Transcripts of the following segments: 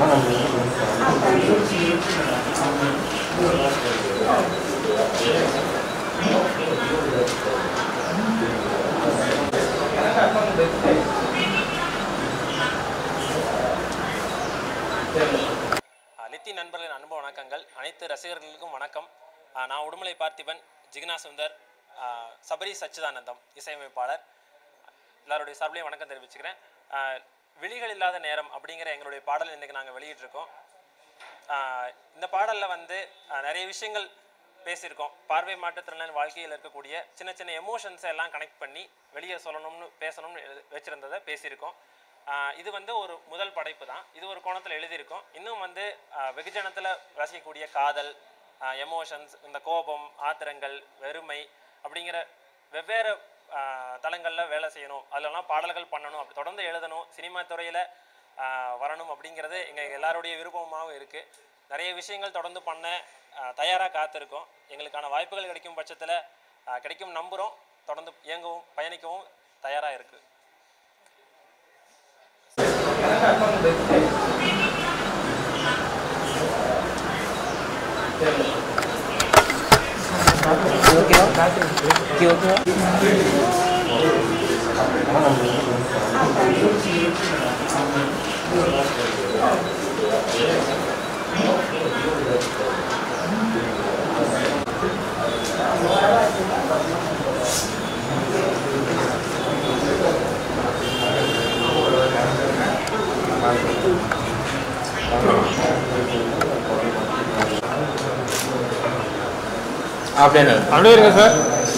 ஆ, நித்தி நண்பர்களின் அன்பு வணக்கங்கள் அனைத்து ரசிகர்களுக்கும் வணக்கம் ஆ, நான் உடுமலை பார்த்திபன் ஜிக்னா சுந்தர் ஆ, சபரி சச்சிதானந்தம் இசையமைப்பாளர் எல்லாருடைய சார்பிலையும் வணக்கம் தெரிவிச்சுக்கிறேன் ஆ, விழிகள் இல்லாத நேரம் அப்படிங்கிற எங்களுடைய பாடல் இன்றைக்கி நாங்கள் வெளியிட்டிருக்கோம் ஆ, இந்த பாடலில் வந்து ஆ, நிறைய விஷயங்கள் பேசியிருக்கோம் பார்வை மாற்றுத்திறனாளி வாழ்க்கையில் இருக்கக்கூடிய சின்ன சின்ன எமோஷன்ஸை எல்லாம் கனெக்ட் பண்ணி வெளியே சொல்லணும்னு பேசணும்னு எழு- வச்சிருந்ததை பேசியிருக்கோம் ஆ, இது வந்து ஒரு முதல் படைப்பு தான் இது ஒரு கோணத்தில் எழுதியிருக்கோம் இன்னும் வந்து ஆ, வெகுஜனத்தில் ரசிக்கக்கூடிய காதல் எமோஷன்ஸ் இந்த கோபம் ஆத்திரங்கள் வெறுமை அப்படிங்கிற வெவ்வேறு தளங்களில் வேலை செய்யணும் அதிலலாம் பாடல்கள் பண்ணணும் அப்படி தொடர்ந்து எழுதணும் சினிமா துறையில் வரணும் அப்படிங்கிறது எங்கள் எல்லாருடைய விருப்பமாகவும் இருக்குது நிறைய விஷயங்கள் தொடர்ந்து பண்ண தயாராக காத்திருக்கோம் எங்களுக்கான வாய்ப்புகள் கிடைக்கும் பட்சத்தில் கிடைக்கும் நம்புகிறோம் தொடர்ந்து இயங்கவும் பயணிக்கவும் தயாராக இருக்குது அப்படின்னு அப்படியே இருங்க சார்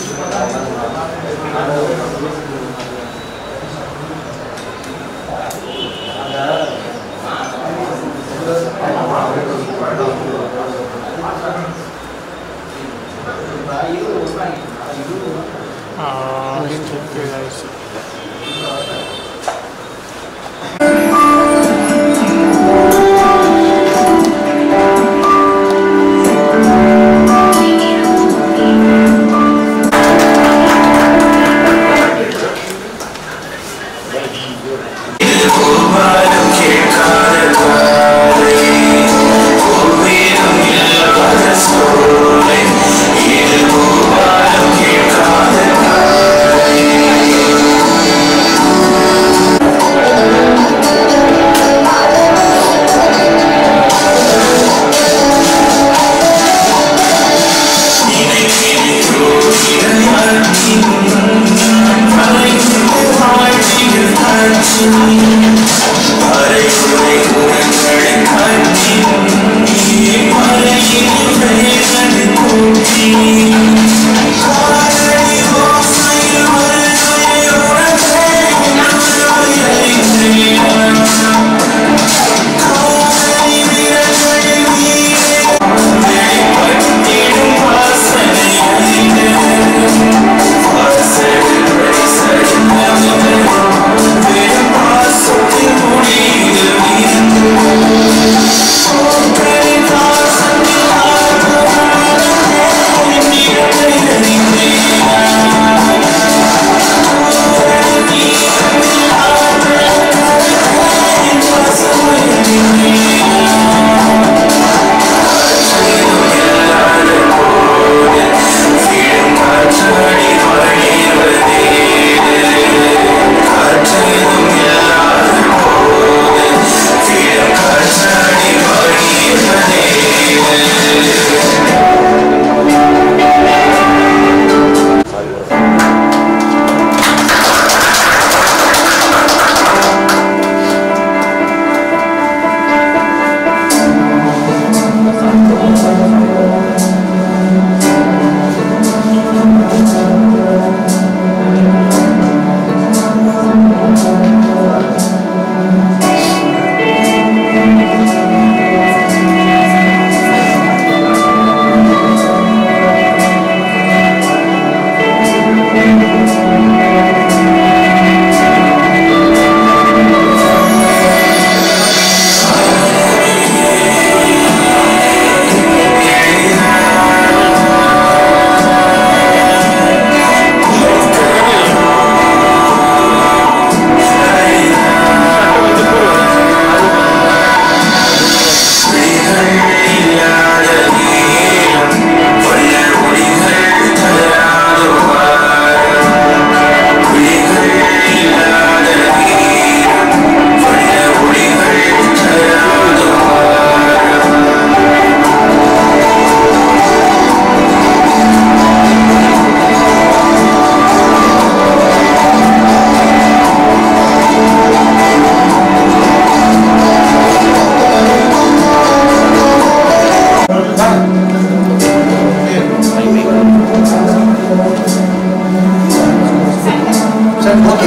ஆ, okay, nice. கேட்காத ஓகே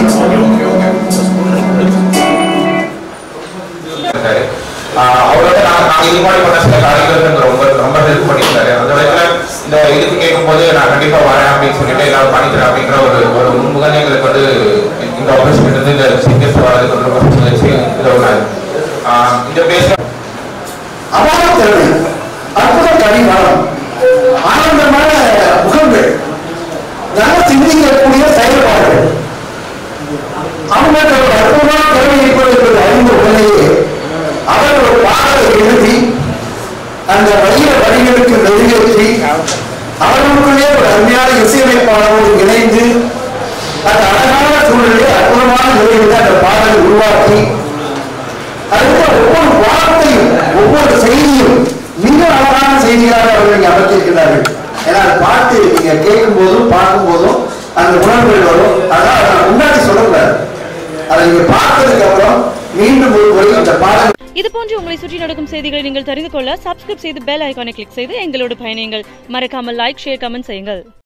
இருக்காரு ஆஹ் அவர் வந்து நான் நான் இது மாதிரி பண்ண சில காரியங்களுக்கு எனக்கு ரொம்ப ரொம்ப ஹெல்ப் பண்ணியிருந்தாரு அந்த விதத்துல இந்த இதுக்கு கேட்கும்போது நான் கண்டிப்பா வரேன் அப்படின்னு சொல்லிட்டு எல்லாரும் பண்ணிக்கிறேன் அப்படிங்கிற ஒரு ஒரு முன்முகன் எங்களுக்கு வந்து இந்த ஆப்பர்ச்சுனிட்டி இருந்து இந்த சிங்கர்ஸ் வரதுக்கு வந்து ரொம்ப இது ஒன்றாரு இந்த பேச அபார திறமை அற்புத கடிகாரம் ஆனந்தமான முகங்கள் நல்ல சிந்திக்கக்கூடிய செயல்பாடுகள் அவங்களுக்கு ஒரு அற்புதமான திறமை இருப்பது என்பது அறிந்த உடனேயே அவர் ஒரு பாடலை எழுதி அந்த வலிய வரிகளுக்கு மெருகேற்றி அவர்களுக்குள்ளே ஒரு அருமையான இசையமைப்பாளரோடு இணைந்து அந்த அழகான சூழலில் அற்புதமான நிலையில் அந்த பாடலை உருவாக்கி அதுக்கு ஒவ்வொரு வார்த்தையும் ஒவ்வொரு செய்தியும் மிக அழகான செய்தியாக அவர்கள் இங்கே அமைத்திருக்கிறார்கள் ஏன்னா அந்த பாட்டு நீங்க கேட்கும் போதும் பார்க்கும் போதும் அந்த உணர்வுகள் வரும் அதான் நான் முன்னாடி சொல்லக்கூடாது அதை நீங்க பார்த்ததுக்கு அப்புறம் மீண்டும் ஒரு முறை அந்த பாடல் இது போன்று உங்களை சுற்றி நடக்கும் செய்திகளை நீங்கள் தெரிந்து கொள்ள சப்ஸ்கிரைப் செய்து பெல் ஐகானை கிளிக் செய்து எங்களோடு பயணியுங்கள் மறக்காமல் லைக் ஷேர் கமெண்ட் செய்யுங்கள்